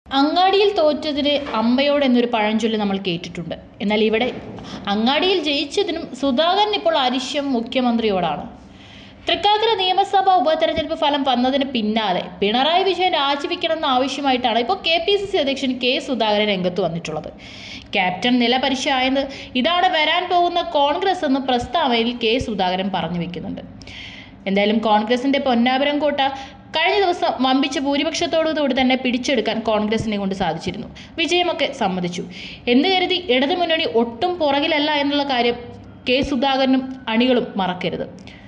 അങ്ങാടിയിൽ തോറ്റതിന് അമ്പയോട് എന്നൊരു പഴഞ്ചൊല്ല് നമ്മൾ കേട്ടിട്ടുണ്ട് എന്നാൽ ഇവിടെ അങ്ങാടിയിൽ ജയിച്ചതിനും സുധാകരൻ ഇപ്പോൾ അരിശം മുഖ്യമന്ത്രിയോടാണ് തൃക്കാക്കര നിയമസഭാ ഉപതെരഞ്ഞെടുപ്പ് ഫലം വന്നതിന് പിന്നാലെ പിണറായി വിജയൻ രാജിവെക്കണമെന്ന ആവശ്യമായിട്ടാണ് ഇപ്പോൾ കെ പി സി സി അധ്യക്ഷൻ കെ സുധാകരൻ രംഗത്ത് വന്നിട്ടുള്ളത് ക്യാപ്റ്റൻ നില പരിശായെന്ന് ഇതാണ് വരാൻ പോകുന്ന കോൺഗ്രസ് എന്ന് പ്രസ്താവനയിൽ കെ സുധാകരൻ പറഞ്ഞു വെക്കുന്നുണ്ട് എന്തായാലും കോൺഗ്രസിന്റെ പൊന്നാപുരം കോട്ട കഴിഞ്ഞ ദിവസം വമ്പിച്ച ഭൂരിപക്ഷത്തോടുകൂടി തന്നെ പിടിച്ചെടുക്കാൻ കോൺഗ്രസിനെ കൊണ്ട് സാധിച്ചിരുന്നു വിജയമൊക്കെ സമ്മതിച്ചു എന്ന് കരുതി ഇടതുമുന്നണി ഒട്ടും പുറകിലല്ല എന്നുള്ള കാര്യം കെ സുധാകരനും അണികളും മറക്കരുത്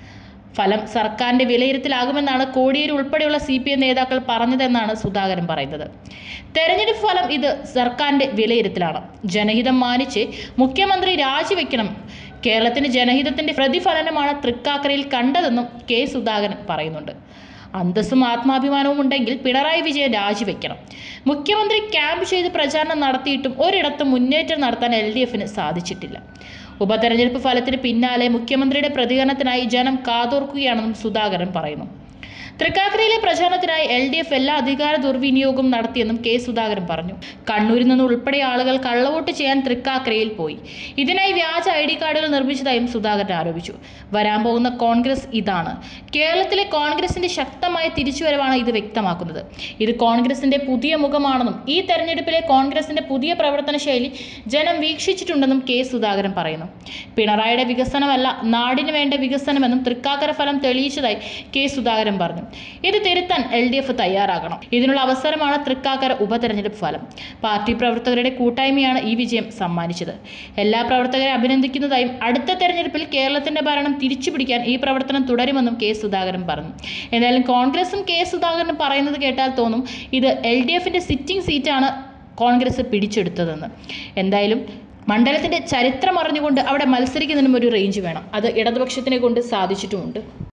ഫലം സർക്കാരിന്റെ വിലയിരുത്തലാകുമെന്നാണ് കോടിയേരി ഉൾപ്പെടെയുള്ള സി പി എം നേതാക്കൾ പറഞ്ഞതെന്നാണ് സുധാകരൻ പറയുന്നത് തെരഞ്ഞെടുപ്പ് ഫലം ഇത് സർക്കാരിന്റെ വിലയിരുത്തലാണ് ജനഹിതം മാനിച്ച് മുഖ്യമന്ത്രി രാജിവെക്കണം കേരളത്തിന് ജനഹിതത്തിന്റെ പ്രതിഫലനമാണ് തൃക്കാക്കരയിൽ കണ്ടതെന്നും കെ സുധാകരൻ പറയുന്നുണ്ട് അന്തസ്സും ആത്മാഭിമാനവും ഉണ്ടെങ്കിൽ പിണറായി വിജയൻ രാജിവെക്കണം മുഖ്യമന്ത്രി ക്യാമ്പ് ചെയ്ത് പ്രചാരണം നടത്തിയിട്ടും ഒരിടത്തും മുന്നേറ്റം നടത്താൻ എൽ ഡി എഫിന് സാധിച്ചിട്ടില്ല ഉപതെരഞ്ഞെടുപ്പ് ഫലത്തിന് പിന്നാലെ മുഖ്യമന്ത്രിയുടെ പ്രതികരണത്തിനായി ജനം കാതോർക്കുകയാണെന്നും സുധാകരൻ പറയുന്നു തൃക്കാക്കരയിലെ പ്രചാരണത്തിനായി എൽ ഡി എഫ് എല്ലാ അധികാര ദുർവിനിയോഗവും നടത്തിയെന്നും കെ സുധാകരൻ പറഞ്ഞു കണ്ണൂരിൽ നിന്ന് ഉൾപ്പെടെ ആളുകൾ കള്ളവോട്ട് ചെയ്യാൻ തൃക്കാക്കരയിൽ പോയി ഇതിനായി വ്യാജ ഐ ഡി കാർഡുകൾ നിർമ്മിച്ചതായും സുധാകരൻ ആരോപിച്ചു വരാൻ പോകുന്ന കോൺഗ്രസ് ഇതാണ് കേരളത്തിലെ കോൺഗ്രസിന്റെ ശക്തമായ തിരിച്ചുവരവാണ് ഇത് വ്യക്തമാക്കുന്നത് ഇത് കോൺഗ്രസിന്റെ പുതിയ മുഖമാണെന്നും ഈ തെരഞ്ഞെടുപ്പിലെ കോൺഗ്രസിന്റെ പുതിയ പ്രവർത്തന ശൈലി ജനം വീക്ഷിച്ചിട്ടുണ്ടെന്നും കെ സുധാകരൻ പറയുന്നു പിണറായിയുടെ വികസനമല്ല നാടിന് വേണ്ട വികസനമെന്നും തൃക്കാക്കര ഫലം തെളിയിച്ചതായി കെ സുധാകരൻ പറഞ്ഞു ഇത് തിരുത്താൻ എൽ ഡി എഫ് തയ്യാറാകണം ഇതിനുള്ള അവസരമാണ് തൃക്കാക്കര ഉപതെരഞ്ഞെടുപ്പ് ഫലം പാർട്ടി പ്രവർത്തകരുടെ കൂട്ടായ്മയാണ് ഈ വിജയം സമ്മാനിച്ചത് എല്ലാ പ്രവർത്തകരെ അഭിനന്ദിക്കുന്നതായും അടുത്ത തെരഞ്ഞെടുപ്പിൽ കേരളത്തിന്റെ ഭരണം തിരിച്ചുപിടിക്കാൻ ഈ പ്രവർത്തനം തുടരുമെന്നും കെ സുധാകരൻ പറഞ്ഞു എന്തായാലും കോൺഗ്രസും കെ സുധാകരനും പറയുന്നത് കേട്ടാൽ തോന്നും ഇത് എൽ ഡി എഫിന്റെ സിറ്റിംഗ് സീറ്റാണ് കോൺഗ്രസ് പിടിച്ചെടുത്തതെന്ന് എന്തായാലും മണ്ഡലത്തിന്റെ ചരിത്രം അറിഞ്ഞുകൊണ്ട് അവിടെ മത്സരിക്കുന്നതിനും ഒരു റേഞ്ച് വേണം അത് ഇടതുപക്ഷത്തിനെ കൊണ്ട് സാധിച്ചിട്ടുമുണ്ട്